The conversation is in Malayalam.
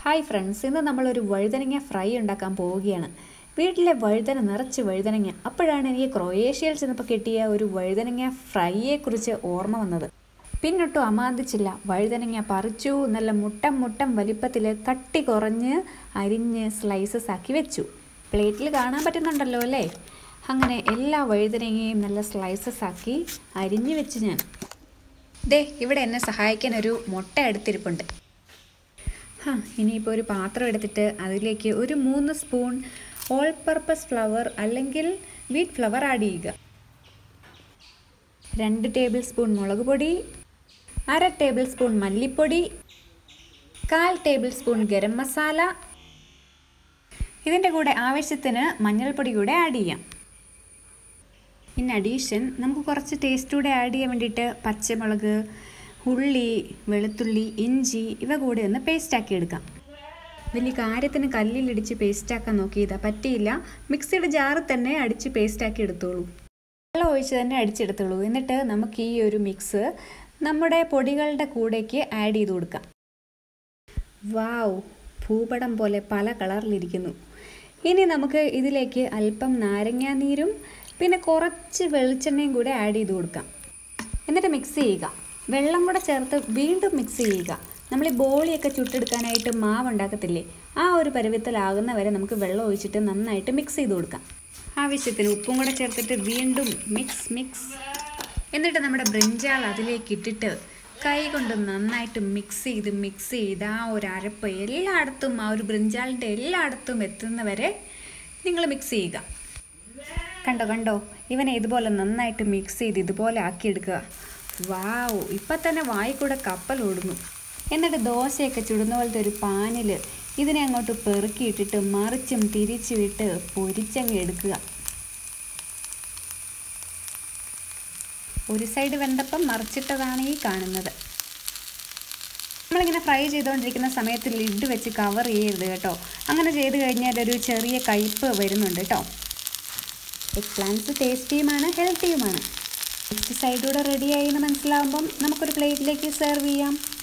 ഹായ് ഫ്രണ്ട്സ് ഇന്ന് നമ്മളൊരു വഴുതനങ്ങ ഫ്രൈ ഉണ്ടാക്കാൻ പോവുകയാണ് വീട്ടിലെ വഴുതന നിറച്ച് വഴുതനങ്ങ അപ്പോഴാണ് എനിക്ക് ക്രൊയേഷ്യയിൽ ചെന്നപ്പോൾ കിട്ടിയ ഒരു വഴുതനങ്ങ ഫ്രൈയെക്കുറിച്ച് ഓർമ്മ വന്നത് പിന്നൊട്ടും അമാന്തിച്ചില്ല വഴുതനങ്ങ പറിച്ചു നല്ല മുട്ടം മുട്ടം വലിപ്പത്തിൽ കട്ടി കുറഞ്ഞ് അരിഞ്ഞ് സ്ലൈസസ് ആക്കി വെച്ചു പ്ലേറ്റിൽ കാണാൻ പറ്റുന്നുണ്ടല്ലോ അല്ലേ അങ്ങനെ എല്ലാ വഴുതനങ്ങയും നല്ല സ്ലൈസസ് ആക്കി അരിഞ്ഞു വെച്ച് ഞാൻ ദേ ഇവിടെ എന്നെ സഹായിക്കാൻ ഒരു മുട്ട എടുത്തിരിപ്പുണ്ട് ഹാ ഇനിയിപ്പോൾ ഒരു പാത്രം എടുത്തിട്ട് അതിലേക്ക് ഒരു മൂന്ന് സ്പൂൺ ഓൾ പർപ്പസ് ഫ്ലവർ അല്ലെങ്കിൽ വീറ്റ് ഫ്ലവർ ആഡ് ചെയ്യുക രണ്ട് ടേബിൾ സ്പൂൺ മുളക് പൊടി അര ടേബിൾ സ്പൂൺ മല്ലിപ്പൊടി കാൽ ടേബിൾ സ്പൂൺ ഗരം മസാല ഇതിൻ്റെ കൂടെ ആവശ്യത്തിന് മഞ്ഞൾപ്പൊടി കൂടെ ആഡ് ചെയ്യാം ഇൻ അഡീഷൻ നമുക്ക് കുറച്ച് ടേസ്റ്റ് കൂടെ ആഡ് ചെയ്യാൻ വേണ്ടിയിട്ട് പച്ചമുളക് ഉള്ളി വെളുത്തുള്ളി ഇഞ്ചി ഇവ കൂടി ഒന്ന് പേസ്റ്റാക്കി എടുക്കാം വലിയ കാര്യത്തിന് കല്ലിലിടിച്ച് പേസ്റ്റാക്കാൻ നോക്കിയതാ പറ്റിയില്ല മിക്സിയുടെ ജാറിൽ തന്നെ അടിച്ച് പേസ്റ്റാക്കി എടുത്തോളൂ വെള്ളം ഒഴിച്ച് തന്നെ അടിച്ചെടുത്തോളൂ എന്നിട്ട് നമുക്ക് ഈ ഒരു മിക്സ് നമ്മുടെ പൊടികളുടെ കൂടേക്ക് ആഡ് ചെയ്ത് കൊടുക്കാം വാവ് ഭൂപടം പോലെ പല കളറിലിരിക്കുന്നു ഇനി നമുക്ക് ഇതിലേക്ക് അല്പം നാരങ്ങാനീരും പിന്നെ കുറച്ച് വെളിച്ചെണ്ണയും കൂടെ ആഡ് ചെയ്ത് കൊടുക്കാം എന്നിട്ട് മിക്സ് ചെയ്യുക വെള്ളം കൂടെ ചേർത്ത് വീണ്ടും മിക്സ് ചെയ്യുക നമ്മൾ ഈ ബോളിയൊക്കെ ചുട്ടെടുക്കാനായിട്ട് മാവ് ഉണ്ടാക്കത്തില്ലേ ആ ഒരു പരുവത്തിലാകുന്ന വരെ നമുക്ക് വെള്ളം ഒഴിച്ചിട്ട് നന്നായിട്ട് മിക്സ് ചെയ്ത് കൊടുക്കാം ആവശ്യത്തിന് ഉപ്പും കൂടെ ചേർത്തിട്ട് വീണ്ടും മിക്സ് മിക്സ് എന്നിട്ട് നമ്മുടെ ബ്രിഞ്ചാൾ അതിലേക്ക് ഇട്ടിട്ട് കൈ കൊണ്ട് നന്നായിട്ട് മിക്സ് ചെയ്ത് മിക്സ് ചെയ്ത് ആ ഒരു അരപ്പ് എല്ലായിടത്തും ആ ഒരു ബ്രിഞ്ചാളിൻ്റെ എല്ലായിടത്തും എത്തുന്നവരെ നിങ്ങൾ മിക്സ് ചെയ്യുക കണ്ടോ കണ്ടോ ഇവനെ ഇതുപോലെ നന്നായിട്ട് മിക്സ് ചെയ്ത് ഇതുപോലെ ആക്കിയെടുക്കുക വാവ് ഇപ്പം തന്നെ വായിക്കൂടെ കപ്പൽ ഓടുന്നു എന്നിട്ട് ദോശയൊക്കെ ചുടുന്ന പോലത്തെ ഒരു പാനിൽ ഇതിനെ അങ്ങോട്ട് പെറുക്കിയിട്ടിട്ട് മറിച്ചും തിരിച്ചും ഇട്ട് പൊരിച്ചങ്ങ് എടുക്കുക ഒരു സൈഡ് വെന്തപ്പം മറിച്ചിട്ടതാണ് ഈ കാണുന്നത് നമ്മളിങ്ങനെ ഫ്രൈ ചെയ്തുകൊണ്ടിരിക്കുന്ന സമയത്ത് ലിഡ് വെച്ച് കവർ ചെയ്യരുത് കേട്ടോ അങ്ങനെ ചെയ്ത് കഴിഞ്ഞാൽ ഒരു ചെറിയ കയ്പ്പ് വരുന്നുണ്ട് കേട്ടോ എഗ് പ്ലാന്റ്സ് ടേസ്റ്റിയുമാണ് ഹെൽത്തിയുമാണ് നെക്സ്റ്റ് സൈഡൂടെ റെഡിയായി എന്ന് മനസ്സിലാവുമ്പം നമുക്കൊരു പ്ലേറ്റിലേക്ക് സെർവ് ചെയ്യാം